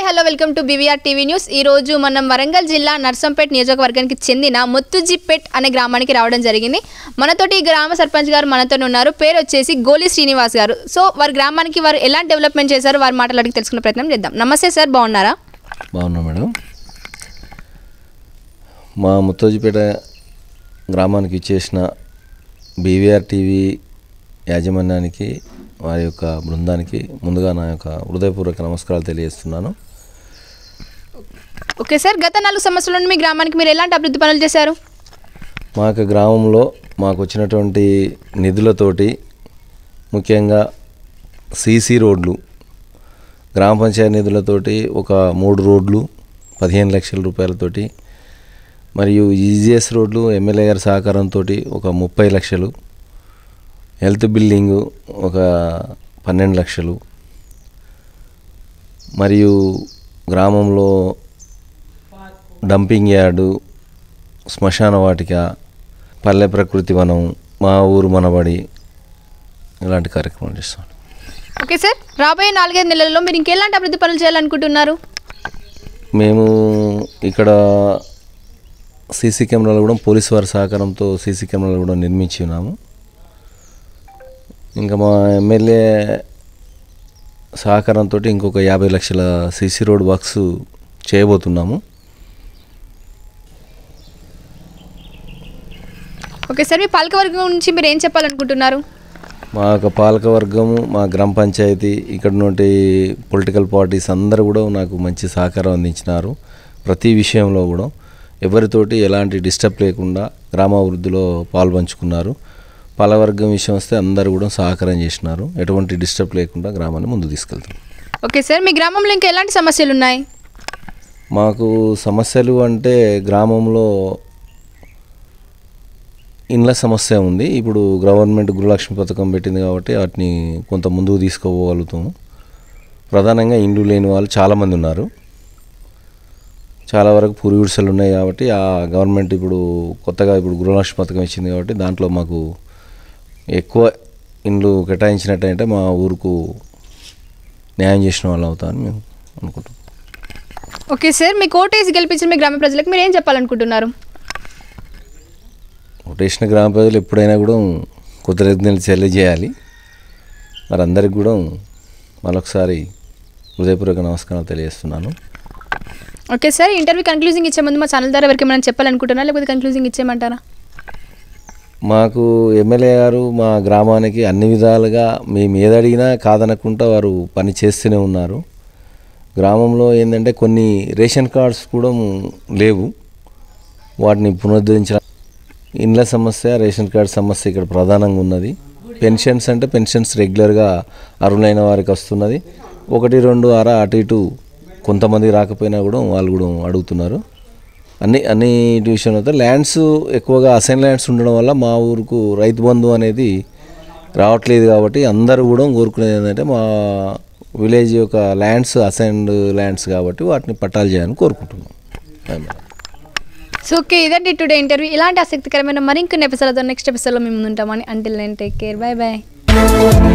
Hello welcome to BVR TV news ఈ రోజు మనం వరంగల్ జిల్లా నర్సంపేట్ నియోజకవర్గానికి చెందిన ముత్తుజిప్పేట్ అనే గ్రామానికి రావడం జరిగింది మనతోటి ఈ గ్రామ సర్పంచ్ గారు మనతో ఉన్నారు పేరు వచ్చేసి గోలి శ్రీనివాస్ గారు సో వారి గ్రామానికి వారు ఎలాంటి డెవలప్మెంట్ చేశారు వారి మాటలు అడిగి తెలుసుకునే ప్రయత్నం చేద్దాం నమస్తే సార్ బాగున్నారా బాగున్నా మేడం మా ముత్తోజిపేట గ్రామానికి ఇచ్చేసిన బీవీఆర్ టీవీ యాజమాన్యానికి వారి యొక్క బృందానికి ముందుగా నా యొక్క హృదయపూర్వక నమస్కారాలు తెలియజేస్తున్నాను ఓకే సార్ గత నాలుగు సంవత్సరాల నుండి మీ గ్రామానికి మీరు ఎలాంటి అభివృద్ధి పనులు చేశారు మా యొక్క గ్రామంలో మాకు వచ్చినటువంటి నిధులతోటి ముఖ్యంగా సీసీ రోడ్లు గ్రామ పంచాయతీ నిధులతోటి ఒక మూడు రోడ్లు పదిహేను లక్షల రూపాయలతోటి మరియు ఈజీఎస్ రోడ్లు ఎమ్మెల్యే గారి సహకారంతో ఒక ముప్పై లక్షలు హెల్త్ బిల్డింగు ఒక పన్నెండు లక్షలు మరియు గ్రామంలో డంపింగ్ యార్డు శ్మశాన వాటిక పల్లె ప్రకృతి వనం మా ఊరు మనబడి ఇలాంటి కార్యక్రమాలు చేస్తాం ఓకే సార్ రాబోయే నాలుగైదు నెలల్లో మీరు ఇంకెలాంటి అభివృద్ధి పనులు చేయాలనుకుంటున్నారు మేము ఇక్కడ సీసీ కెమెరాలు కూడా పోలీసు వారి సహకారంతో సీసీ కెమెరాలు కూడా నిర్మించి ఉన్నాము ఇంకా మా ఎమ్మెల్యే సహకారంతో ఇంకొక యాభై లక్షల సీసీ రోడ్ వర్క్స్ చేయబోతున్నాము ఓకే సార్ మీ పాలకవర్గం నుంచి మీరు ఏం చెప్పాలనుకుంటున్నారు మా యొక్క పాలకవర్గము మా గ్రామ పంచాయతీ ఇక్కడ నుండి పొలిటికల్ పార్టీస్ అందరూ కూడా నాకు మంచి సహకారం అందించినారు ప్రతి విషయంలో కూడా ఎవరితోటి ఎలాంటి డిస్టర్బ్ లేకుండా గ్రామాభివృద్ధిలో పాల్పంచుకున్నారు పాలవర్గం విషయం వస్తే అందరూ కూడా సహకారం చేసినారు ఎటువంటి డిస్టర్బ్ లేకుండా గ్రామాన్ని ముందు తీసుకెళ్తాం ఓకే సార్ మీ గ్రామంలో ఇంకా ఎలాంటి సమస్యలు ఉన్నాయి మాకు సమస్యలు అంటే గ్రామంలో ఇండ్ల సమస్య ఉంది ఇప్పుడు గవర్నమెంట్ గృహలక్ష్మి పథకం పెట్టింది కాబట్టి వాటిని కొంత ముందుకు తీసుకుపోగలుగుతాము ప్రధానంగా ఇండ్లు లేని వాళ్ళు చాలామంది ఉన్నారు చాలా వరకు పూరి గుడిసెలు ఉన్నాయి కాబట్టి ఆ గవర్నమెంట్ ఇప్పుడు కొత్తగా ఇప్పుడు గృహలక్ష్మి పథకం ఇచ్చింది కాబట్టి దాంట్లో మాకు ఎక్కువ ఇండ్లు కేటాయించినట్టయితే మా ఊరుకు న్యాయం చేసిన వాళ్ళు అవుతామని మేము అనుకుంటున్నాం ఓకే సార్ మీ కోటేసి గెలిపించిన మీ గ్రామ ప్రజలకు మీరు ఏం చెప్పాలనుకుంటున్నారు ఓటేసిన గ్రామ ప్రజలు ఎప్పుడైనా కూడా కృతజ్ఞతలు తెలియజేయాలి మరి అందరికి కూడా మరొకసారి హృదయపూర్వక నమస్కారాలు తెలియజేస్తున్నాను ఓకే సార్ ఇంటర్వ్యూ కన్క్లూజింగ్ ఇచ్చే ముందు మా ఛానల్ ద్వారా ఎవరికి ఏమైనా చెప్పాలనుకుంటున్నారా లేకపోతే కన్క్లూజింగ్ ఇచ్చేయమంటారా మాకు ఎమ్మెల్యే గారు మా గ్రామానికి అన్ని విధాలుగా మేము ఏదడిగినా కాదనకుండా వారు పని చేస్తూనే ఉన్నారు గ్రామంలో ఏంటంటే కొన్ని రేషన్ కార్డ్స్ కూడా లేవు వాటిని పునరుద్ధరించడం ఇండ్ల సమస్య రేషన్ కార్డ్ సమస్య ఇక్కడ ప్రధానంగా ఉన్నది పెన్షన్స్ అంటే పెన్షన్స్ రెగ్యులర్గా అర్హులైన వారికి వస్తున్నది ఒకటి రెండు అర అటు ఇటు కొంతమంది రాకపోయినా కూడా వాళ్ళు కూడా అడుగుతున్నారు అన్ని అన్ని విషయంలో అయితే ల్యాండ్స్ ఎక్కువగా అసైన్ ల్యాండ్స్ ఉండడం వల్ల మా ఊరుకు రైతు బంధు అనేది రావట్లేదు కాబట్టి అందరూ కూడా కోరుకునేది ఏంటంటే మా విలేజ్ యొక్క ల్యాండ్స్ అసైన్డ్ ల్యాండ్స్ కాబట్టి వాటిని పట్టాలు చేయాలని కోరుకుంటున్నాం అది మేడం. సో ఓకే ఇదండి టుడే ఇంటర్వ్యూ ఇలాంటి ఆసక్తికరమైన మరికొన్ని ఎపిసోడ్తో నెక్స్ట్ ఎపిసోడ్లో మేము ఉంటామని అంటిల్ నేను టేక్ కేర్ బాయ్ బాయ్